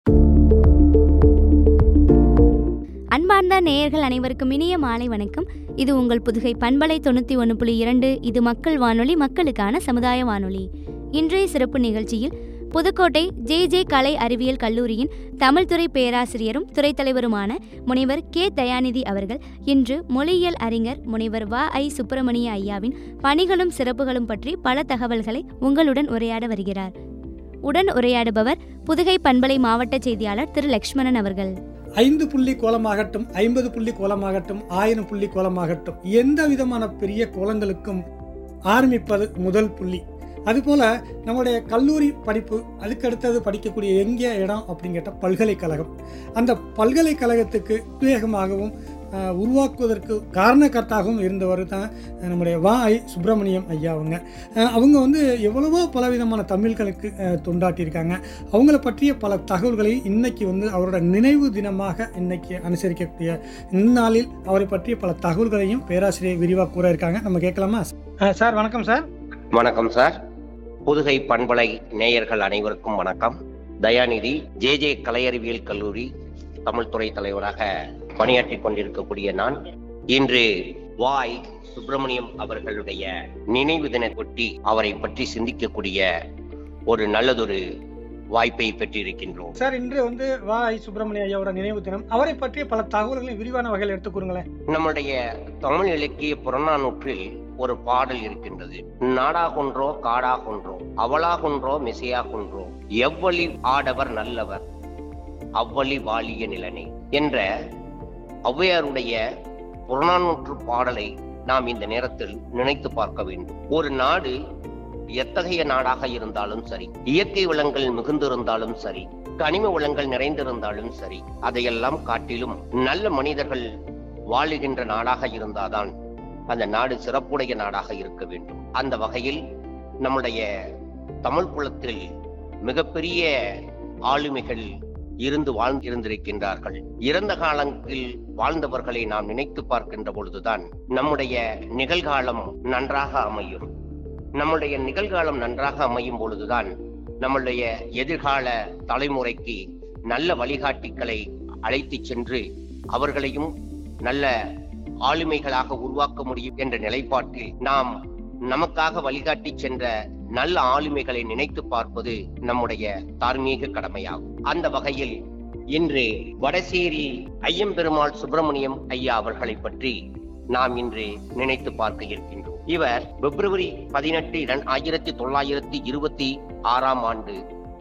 அன்பார்ந்த நேயர்கள் அனைவருக்கும் இனிய மாலை வணக்கம் இது உங்கள் புதுகை பண்பலை தொண்ணூற்றி ஒன்று புள்ளி இரண்டு இது மக்கள் வானொலி மக்களுக்கான சமுதாய வானொலி இன்றைய சிறப்பு நிகழ்ச்சியில் புதுக்கோட்டை ஜே ஜே கலை அறிவியல் கல்லூரியின் தமிழ்துறை பேராசிரியரும் துறைத் தலைவருமான முனைவர் கே தயாநிதி அவர்கள் இன்று மொழியியல் அறிஞர் முனைவர் வ ஐ சுப்பிரமணிய ஐயாவின் பணிகளும் சிறப்புகளும் பற்றி பல தகவல்களை உங்களுடன் உரையாட வருகிறார் உடன் உரையாடுபவர் புதுகை பண்பலை மாவட்ட செய்தியாளர் திரு லக்ஷ்மணன் அவர்கள் ஐந்து புள்ளி கோலமாகட்டும் ஐம்பது புள்ளி கோலமாகட்டும் ஆயிரம் புள்ளி கோலமாகட்டும் எந்த விதமான பெரிய கோலங்களுக்கும் ஆரம்பிப்பது முதல் புள்ளி அதுபோல் நம்முடைய கல்லூரி படிப்பு அதுக்கடுத்தது படிக்கக்கூடிய எங்கே இடம் அப்படின்னு கேட்டால் பல்கலைக்கழகம் அந்த பல்கலைக்கழகத்துக்கு உத்வேகமாகவும் ஆஹ், உருவாக்குவதற்கு காரணக்கர்த்தாகவும் இருந்தவர் தான் நம்முடைய வா ஐ சுப்பிரமணியம் ஐயா அவங்க ஆஹ், அவங்க வந்து எவ்வளவோ பலவிதமான தமிழ்களுக்கு ஆஹ், தொண்டாட்டியிருக்காங்க அவங்கள பற்றிய பல தகவல்களை இன்னைக்கு வந்து அவரோட நினைவு தினமாக இன்னைக்கு அனுசரிக்கக்கூடிய இந்நாளில் அவரை பற்றிய பல தகவல்களையும் பேராசிரியர் விரிவாக கூற இருக்காங்க நம்ம கேட்கலாமா சார் வணக்கம் சார் வணக்கம் சார் புதுகை பண்பலை நேயர்கள் அனைவருக்கும் வணக்கம் தயாநிதி ஜே ஜே கலையறிவியல் கல்லூரி தமிழ் துறை தலைவராக பணியாற்றிக் கொண்டிருக்கக்கூடிய நான் இன்று வாய் சுப்பிரமணியம் அவர்களுடைய நினைவு தினத்தொட்டி அவரை பற்றி சிந்திக்கக்கூடிய ஒரு நல்லதொரு வாய்ப்பை பெற்றிருக்கின்றோம் சார் இன்று வந்து வா ஐ சுப்பிரமணிய ஐயாவோட நினைவு தினம் அவரை பற்றிய பல தகவல்களை விரிவான வகையில் எடுத்துக் கூறுங்களேன் நம்முடைய தமிழ் இலக்கிய புறநானூற்றில் ஒரு பாடல் இருக்கின்றது நாடாகொன்றோ காடாகொன்றோ அவளாகொன்றோ மிசையாகொன்றோ எவ்வழி ஆடவர் நல்லவர் அவ்வழி வாழிய நிலனே என்ற ஔவையாருடைய புறநானூற்று பாடலை நாம் இந்த நேரத்தில் நினைத்து பார்க்க வேண்டும் ஒரு நாடு எத்தகைய நாடாக இருந்தாலும் சரி இயற்கை வளங்கள் மிகுந்திருந்தாலும் சரி கனிம வளங்கள் நிறைந்திருந்தாலும் சரி அதையெல்லாம் காட்டிலும் நல்ல மனிதர்கள் வாழுகின்ற நாடாக இருந்தாதான் அந்த நாடு சிறப்புடைய நாடாக இருக்க வேண்டும் அந்த வகையில் நம்முடைய தமிழ் குலத்தில் மிகப்பெரிய ஆளுமைகள் இருந்து வாழ்ந்திருந்திருக்கின்றார்கள் இறந்த காலத்தில் வாழ்ந்தவர்களை நாம் நினைத்து பார்க்கின்ற பொழுதுதான் நம்முடைய நிகழ்காலம் நன்றாக அமையும் நம்முடைய நிகழ்காலம் நன்றாக அமையும் பொழுதுதான் நம்முடைய எதிர்கால தலைமுறைக்கு நல்ல வழிகாட்டிகளை அழைத்து சென்று அவர்களையும் நல்ல ஆளுமைகளாக உருவாக்க முடியும் என்ற நிலைப்பாட்டில் நாம் நமக்காக வழிகாட்டி சென்ற நல்ல ஆளுமைகளை நினைத்து பார்ப்பது நம்முடைய தார்மீக கடமையாகும் அந்த வகையில் இன்று வடசேரி ஐயம்பெருமாள் சுப்பிரமணியம் ஐயா அவர்களை பற்றி நாம் இன்று நினைத்து பார்க்க இருக்கின்றோம் இவர் பிப்ரவரி பதினெட்டு ஆயிரத்தி தொள்ளாயிரத்தி இருபத்தி ஆறாம் ஆண்டு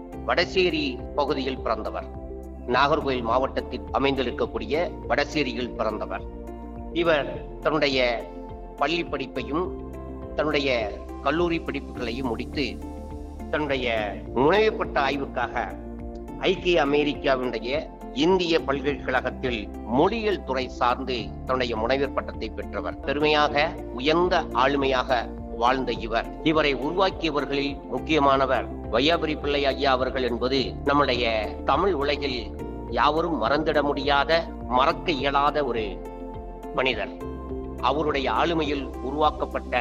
வடசேரி பகுதியில் பிறந்தவர் நாகர்கோயில் மாவட்டத்தில் அமைந்திருக்கக்கூடிய வடசேரியில் பிறந்தவர் இவர் தன்னுடைய பள்ளி படிப்பையும் தன்னுடைய கல்லூரி படிப்புகளையும் முடித்து தன்னுடைய முனைவுப்பட்ட ஆய்வுக்காக ஐக்கிய அமெரிக்காவினுடைய இந்திய பல்கலைக்கழகத்தில் மொழியியல் துறை சார்ந்து தன்னுடைய முனைவர் பட்டத்தை பெற்றவர் பெருமையாக உயர்ந்த ஆளுமையாக வாழ்ந்த இவர் இவரை உருவாக்கியவர்களில் முக்கியமானவர் வையாபுரி பிள்ளை ஐயா அவர்கள் என்பது நம்முடைய தமிழ் உலகில் யாவரும் மறந்திட முடியாத மறக்க இயலாத ஒரு மனிதர் அவருடைய ஆளுமையில் உருவாக்கப்பட்ட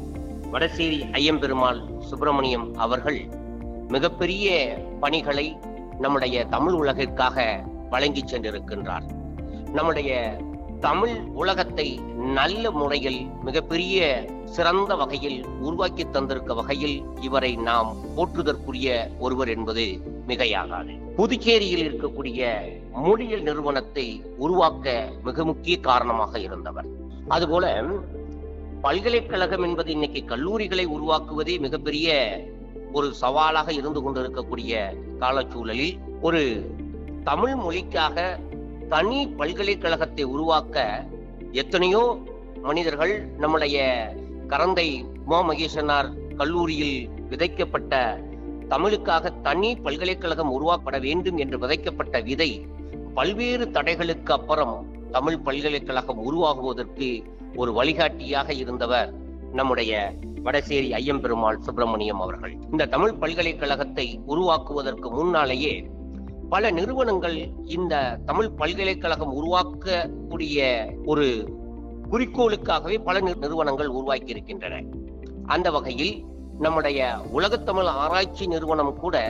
வடசேரி ஐயம்பெருமாள் சுப்பிரமணியம் அவர்கள் மிகப்பெரிய பணிகளை நம்முடைய தமிழ் உலகிற்காக வழங்கி சென்றிருக்கின்றார் நம்முடைய தமிழ் உலகத்தை நல்ல முறையில் மிகப்பெரிய சிறந்த வகையில் உருவாக்கி தந்திருக்க வகையில் இவரை நாம் போற்றுதற்குரிய ஒருவர் என்பது மிகையாகாது புதுச்சேரியில் இருக்கக்கூடிய மொழியியல் நிறுவனத்தை உருவாக்க மிக முக்கிய காரணமாக இருந்தவர் அதுபோல பல்கலைக்கழகம் என்பது இன்னைக்கு கல்லூரிகளை உருவாக்குவதே மிகப்பெரிய ஒரு சவாலாக இருந்து கொண்டிருக்கக்கூடிய காலச்சூழலில் ஒரு தமிழ் மொழிக்காக தனி பல்கலைக்கழகத்தை உருவாக்க எத்தனையோ மனிதர்கள் நம்முடைய கரந்தை மோ மகேசனார் கல்லூரியில் விதைக்கப்பட்ட தமிழுக்காக தனி பல்கலைக்கழகம் உருவாக்கப்பட வேண்டும் என்று விதைக்கப்பட்ட விதை பல்வேறு தடைகளுக்கு அப்புறம் தமிழ் பல்கலைக்கழகம் உருவாகுவதற்கு ஒரு வழிகாட்டியாக இருந்தவர் நம்முடைய வடசேரி ஐயம்பெருமாள் சுப்பிரமணியம் அவர்கள் இந்த தமிழ் பல்கலைக்கழகத்தை உருவாக்குவதற்கு முன்னாலேயே பல நிறுவனங்கள் இந்த தமிழ் பல்கலைக்கழகம் உருவாக்கக்கூடிய ஒரு குறிக்கோளுக்காகவே பல நி- நிறுவனங்கள் உருவாக்கி இருக்கின்றன அந்த வகையில் நம்முடைய உலகத்தமிழ் ஆராய்ச்சி நிறுவனம் கூட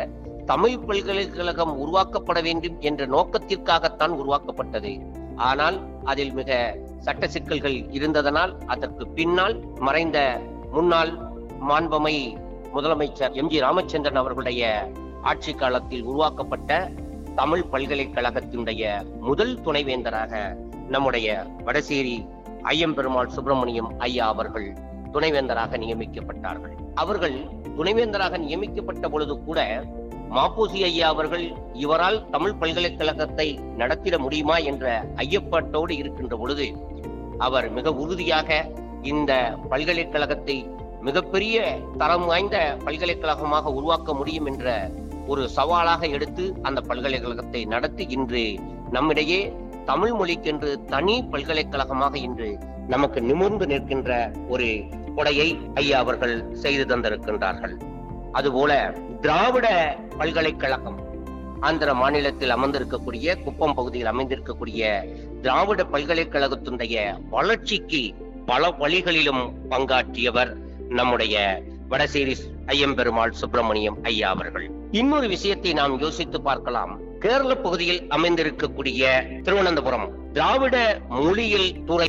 தமிழ் பல்கலைக்கழகம் உருவாக்கப்பட வேண்டும் என்ற நோக்கத்திற்காகத்தான் உருவாக்கப்பட்டது ஆனால் அதில் மிக சட்ட சிக்கல்கள் இருந்ததனால் அதற்கு பின்னால் மறைந்த முன்னாள் மாண்பமை முதலமைச்சர் எம் ஜி ராமச்சந்திரன் அவர்களுடைய ஆட்சி காலத்தில் உருவாக்கப்பட்ட தமிழ் பல்கலைக்கழகத்தினுடைய முதல் துணைவேந்தராக நம்முடைய வடசேரி ஐயம்பெருமாள் சுப்பிரமணியம் ஐயா அவர்கள் துணைவேந்தராக நியமிக்கப்பட்டார்கள் அவர்கள் துணைவேந்தராக நியமிக்கப்பட்ட பொழுது கூட மாப்போசி ஐயா அவர்கள் இவரால் தமிழ் பல்கலைக்கழகத்தை நடத்திட முடியுமா என்ற ஐயப்பாட்டோடு இருக்கின்ற பொழுது அவர் மிக உறுதியாக இந்த பல்கலைக்கழகத்தை மிகப்பெரிய தரம் வாய்ந்த பல்கலைக்கழகமாக உருவாக்க முடியும் என்ற ஒரு சவாலாக எடுத்து அந்த பல்கலைக்கழகத்தை நடத்தி இன்று நம்மிடையே தமிழ் மொழிக்கென்று தனி பல்கலைக்கழகமாக இன்று நமக்கு நிமிர்ந்து நிற்கின்ற ஒரு கொடையை ஐயா அவர்கள் செய்து தந்திருக்கின்றார்கள் அதுபோல திராவிட பல்கலைக்கழகம் ஆந்திர மாநிலத்தில் அமர்ந்திருக்கக்கூடிய குப்பம் பகுதியில் அமைந்திருக்கக்கூடிய திராவிட பல்கலைக்கழகத்தினுடைய வளர்ச்சிக்கு பல வழிகளிலும் பங்காற்றியவர் நம்முடைய வடசேரி ஐயம்பெருமாள் சுப்பிரமணியம் ஐயா அவர்கள் இன்னொரு விஷயத்தை நாம் யோசித்து பார்க்கலாம் கேரள பகுதியில் அமைந்திருக்கக்கூடிய திருவனந்தபுரம் திராவிட மொழியியல் துறை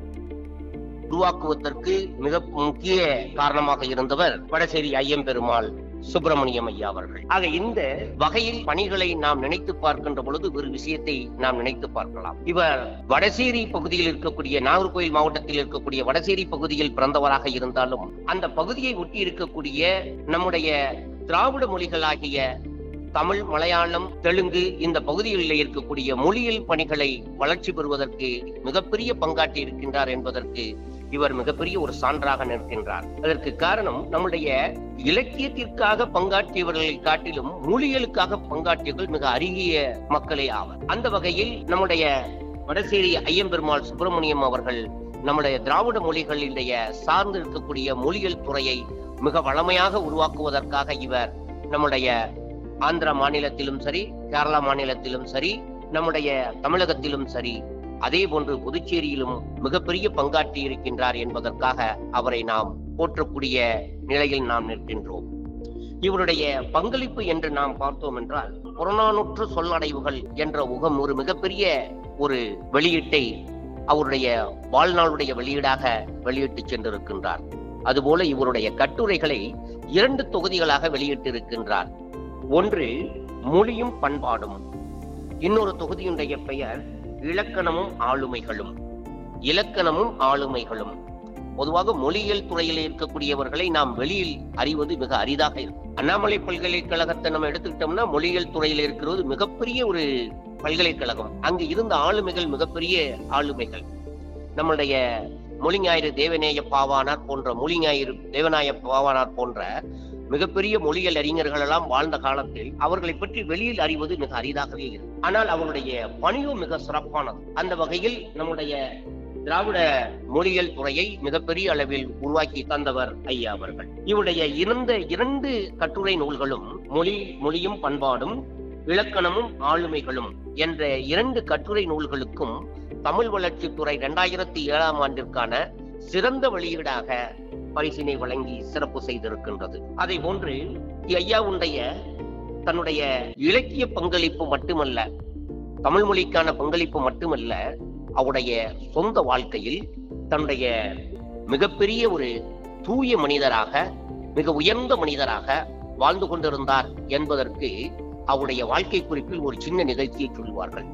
உருவாக்குவதற்கு மிக முக்கிய காரணமாக இருந்தவர் வடசேரி ஐயம்பெருமாள் சுப்பிரமணியம் ஐயா அவர்கள் ஆக இந்த வகையில் பணிகளை நாம் நினைத்து பார்க்கின்ற பொழுது ஒரு விஷயத்தை நாம் நினைத்து பார்க்கலாம் இவர் வடசேரி பகுதியில் இருக்கக்கூடிய நாகர்கோயில் மாவட்டத்தில் இருக்கக்கூடிய வடசேரி பகுதியில் பிறந்தவராக இருந்தாலும் அந்த பகுதியை ஒட்டி இருக்கக்கூடிய நம்முடைய திராவிட மொழிகளாகிய தமிழ் மலையாளம் தெலுங்கு இந்த பகுதிகளில் இருக்கக்கூடிய மொழியியல் பணிகளை வளர்ச்சி பெறுவதற்கு மிகப்பெரிய பங்காற்றி இருக்கின்றார் என்பதற்கு இவர் மிகப்பெரிய ஒரு சான்றாக நிற்கின்றார் அதற்கு காரணம் நம்முடைய இலக்கியத்திற்காக பங்காற்றியவர்களை காட்டிலும் மொழிகளுக்காக பங்காற்றியவர்கள் மிக அருகிய மக்களே ஆவர் அந்த வகையில் நம்முடைய வடசேரி ஐயம்பெருமாள் சுப்பிரமணியம் அவர்கள் நம்முடைய திராவிட மொழிகளினுடைய சார்ந்து இருக்கக்கூடிய மொழியியல் துறையை மிக வளமையாக உருவாக்குவதற்காக இவர் நம்முடைய ஆந்திர மாநிலத்திலும் சரி கேரளா மாநிலத்திலும் சரி நம்முடைய தமிழகத்திலும் சரி அதே போன்று புதுச்சேரியிலும் மிகப்பெரிய பங்காற்றி இருக்கின்றார் என்பதற்காக அவரை நாம் போற்றக்கூடிய நிலையில் நாம் நிற்கின்றோம் இவருடைய பங்களிப்பு என்று நாம் பார்த்தோம் என்றால் புறநானூற்று சொல்லடைவுகள் என்ற உகம் ஒரு மிகப்பெரிய ஒரு வெளியீட்டை அவருடைய வாழ்நாளுடைய வெளியீடாக வெளியிட்டு சென்றிருக்கின்றார் அதுபோல இவருடைய கட்டுரைகளை இரண்டு தொகுதிகளாக வெளியிட்டிருக்கின்றார் ஒன்று மொழியும் பண்பாடும் இன்னொரு தொகுதியுடைய பெயர் இலக்கணமும் ஆளுமைகளும் இலக்கணமும் ஆளுமைகளும் பொதுவாக மொழியியல் துறையில் இருக்கக்கூடியவர்களை நாம் வெளியில் அறிவது மிக அரிதாக இருக்கும் அண்ணாமலை பல்கலைக்கழகத்தை நம்ம எடுத்துக்கிட்டோம்னா மொழியியல் துறையில் இருக்கிறது மிகப்பெரிய ஒரு பல்கலைக்கழகம் அங்கு இருந்த ஆளுமைகள் மிகப்பெரிய ஆளுமைகள் நம்மளுடைய மொழிஞாயிறு தேவநேய பாவானார் போன்ற மொழிஞாயிறு தேவநாய பாவானார் போன்ற மிகப்பெரிய மொழியியல் அறிஞர்கள் எல்லாம் வாழ்ந்த காலத்தில் அவர்களை பற்றி வெளியில் அறிவது மிக அரிதாகவே இருக்கும் ஆனால் அவருடைய பணியும் மிக சிறப்பானது அந்த வகையில் நம்முடைய திராவிட மொழியியல் துறையை மிகப்பெரிய அளவில் உருவாக்கி தந்தவர் ஐயா அவர்கள் இவருடைய இருந்த இரண்டு கட்டுரை நூல்களும் மொழி மொழியும் பண்பாடும் இலக்கணமும் ஆளுமைகளும் என்ற இரண்டு கட்டுரை நூல்களுக்கும் தமிழ் வளர்ச்சித்துறை இரண்டாயிரத்தி ஏழாம் ஆண்டிற்கான சிறந்த வெளியீடாக பரிசினை வழங்கி சிறப்பு செய்திருக்கின்றது அதை போன்று ஐயாவுடைய தன்னுடைய இலக்கிய பங்களிப்பு மட்டுமல்ல தமிழ் மொழிக்கான பங்களிப்பு மட்டுமல்ல அவருடைய சொந்த வாழ்க்கையில் தன்னுடைய மிகப்பெரிய ஒரு தூய மனிதராக மிக உயர்ந்த மனிதராக வாழ்ந்து கொண்டிருந்தார் என்பதற்கு அவருடைய வாழ்க்கை குறிப்பில் ஒரு சின்ன நிகழ்ச்சியை சொல்வார்கள்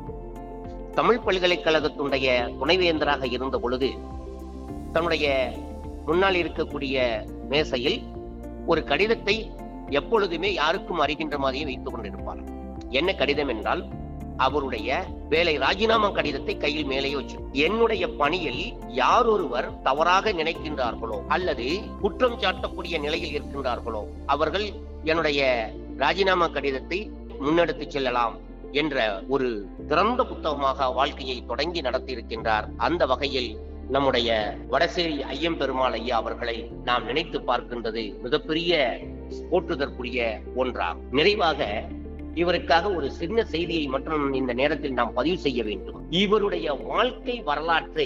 தமிழ் பல்கலைக்கழகத்தினுடைய துணைவேந்தராக இருந்த பொழுது தன்னுடைய முன்னால் இருக்கக்கூடிய மேசையில் ஒரு கடிதத்தை எப்பொழுதுமே யாருக்கும் அறிகின்ற மாதிரியே வைத்துக் கொண்டிருப்பார் என்ன கடிதம் என்றால் அவருடைய வேலை ராஜினாமா கடிதத்தை கையில் மேலே வச்சு என்னுடைய பணியில் யாரொருவர் தவறாக நினைக்கின்றார்களோ அல்லது குற்றம் சாட்டக்கூடிய நிலையில் இருக்கின்றார்களோ அவர்கள் என்னுடைய ராஜினாமா கடிதத்தை முன்னெடுத்து செல்லலாம் என்ற ஒரு திறந்த புத்தகமாக வாழ்க்கையை தொடங்கி நடத்தி இருக்கின்றார் அந்த வகையில் நம்முடைய வடசேரி ஐயம் பெருமாள் ஐயா அவர்களை நாம் நினைத்து பார்க்கின்றது மிகப்பெரிய போற்றுதற்குரிய ஒன்றாகும் நிறைவாக இவருக்காக ஒரு சின்ன செய்தியை மட்டும் இந்த நேரத்தில் நாம் பதிவு செய்ய வேண்டும் இவருடைய வாழ்க்கை வரலாற்றை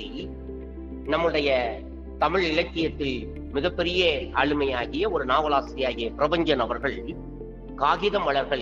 நம்முடைய தமிழ் இலக்கியத்தில் மிகப்பெரிய ஆளுமையாகிய ஒரு நாவலாசிரியாகிய பிரபஞ்சன் அவர்கள் காகித மலர்கள்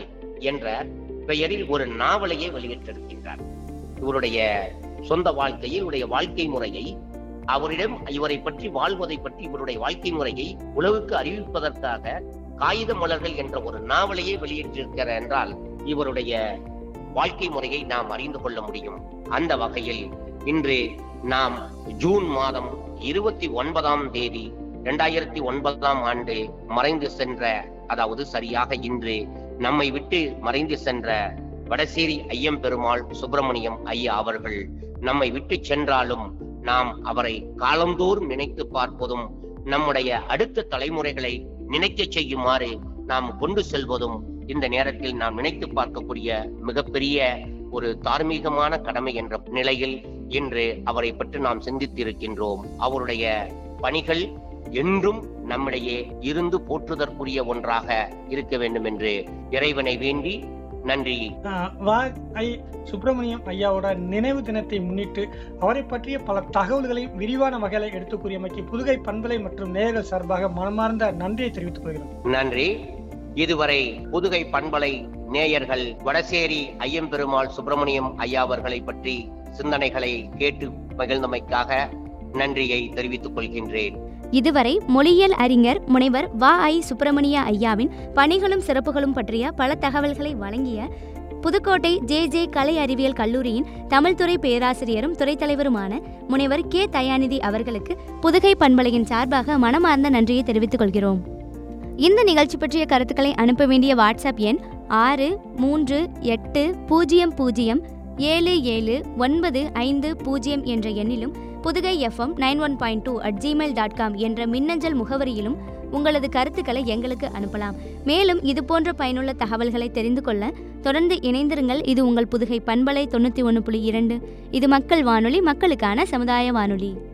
என்ற பெயரில் ஒரு நாவலையே வெளியிட்டிருக்கின்றார் இவருடைய சொந்த வாழ்க்கையை இவருடைய வாழ்க்கை முறையை அவரிடம் இவரை பற்றி வாழ்வதை பற்றி இவருடைய வாழ்க்கை முறையை உலகுக்கு அறிவிப்பதற்காக காகித மலர்கள் என்ற ஒரு நாவலையே வெளியிட்டிருக்கிறார் என்றால் இவருடைய வாழ்க்கை முறையை நாம் அறிந்து கொள்ள முடியும் அந்த வகையில் இன்று நாம் ஜூன் மாதம் இருபத்தி ஒன்பதாம் தேதி இரண்டாயிரத்தி ஒன்பதாம் ஆண்டு மறைந்து சென்ற அதாவது சரியாக இன்று நம்மை விட்டு மறைந்து சென்ற வடசேரி ஐயம்பெருமாள் சுப்பிரமணியம் ஐயா அவர்கள் நம்மை விட்டு சென்றாலும் நாம் அவரை காலந்தோறும் நினைத்து பார்ப்பதும் நம்முடைய அடுத்த தலைமுறைகளை நினைக்க செய்யுமாறு நாம் கொண்டு செல்வதும் இந்த நேரத்தில் நாம் நினைத்து பார்க்கக்கூடிய மிகப்பெரிய ஒரு தார்மீகமான கடமை என்ற நிலையில் இன்று அவரை பற்றி நாம் சிந்தித்திருக்கின்றோம் அவருடைய பணிகள் என்றும் நம்மிடையே இருந்து போற்றுதற்குரிய ஒன்றாக இருக்க வேண்டும் என்று இறைவனை வேண்டி நன்றி ஆஹ் வா ஐ சுப்பிரமணியம் ஐயாவோட நினைவு தினத்தை முன்னிட்டு அவரை பற்றிய பல தகவல்களை விரிவான வகையில எடுத்து கூறியமைக்கு புதுகை பண்பலை மற்றும் நேயர்கள் சார்பாக மனமார்ந்த நன்றியை தெரிவித்துக் கொள்கிறோம் நன்றி இதுவரை புதுகை பண்பலை நேயர்கள் வடசேரி ஐயம்பெருமாள் சுப்பிரமணியம் ஐயா அவர்களை பற்றி சிந்தனைகளை கேட்டு மகிழ்ந்தமைக்காக நன்றியை தெரிவித்துக் கொள்கின்றேன் இதுவரை மொழியியல் அறிஞர் முனைவர் வா ஐ சுப்பிரமணிய ஐயாவின் பணிகளும் சிறப்புகளும் பற்றிய பல தகவல்களை வழங்கிய புதுக்கோட்டை ஜே ஜே கலை அறிவியல் கல்லூரியின் தமிழ்துறை பேராசிரியரும் துறைத் தலைவருமான முனைவர் கே தயாநிதி அவர்களுக்கு புதுகை பண்பலையின் சார்பாக மனமார்ந்த நன்றியை தெரிவித்துக் கொள்கிறோம் இந்த நிகழ்ச்சி பற்றிய கருத்துக்களை அனுப்ப வேண்டிய வாட்ஸ்அப் எண் ஆறு மூன்று எட்டு பூஜ்ஜியம் பூஜ்ஜியம் ஏழு ஏழு ஒன்பது ஐந்து பூஜ்ஜியம் என்ற எண்ணிலும் Pudugai FM nine one point two at Gmail dot com என்ற மின்னஞ்சல் முகவரியிலும் உங்களது கருத்துக்களை எங்களுக்கு அனுப்பலாம் மேலும் இது போன்ற பயனுள்ள தகவல்களை தெரிந்து கொள்ள தொடர்ந்து இணைந்திருங்கள் இது உங்கள் புதுகை பண்பலை தொண்ணூற்றி ஒன்று புள்ளி இரண்டு இது மக்கள் வானொலி மக்களுக்கான சமுதாய வானொலி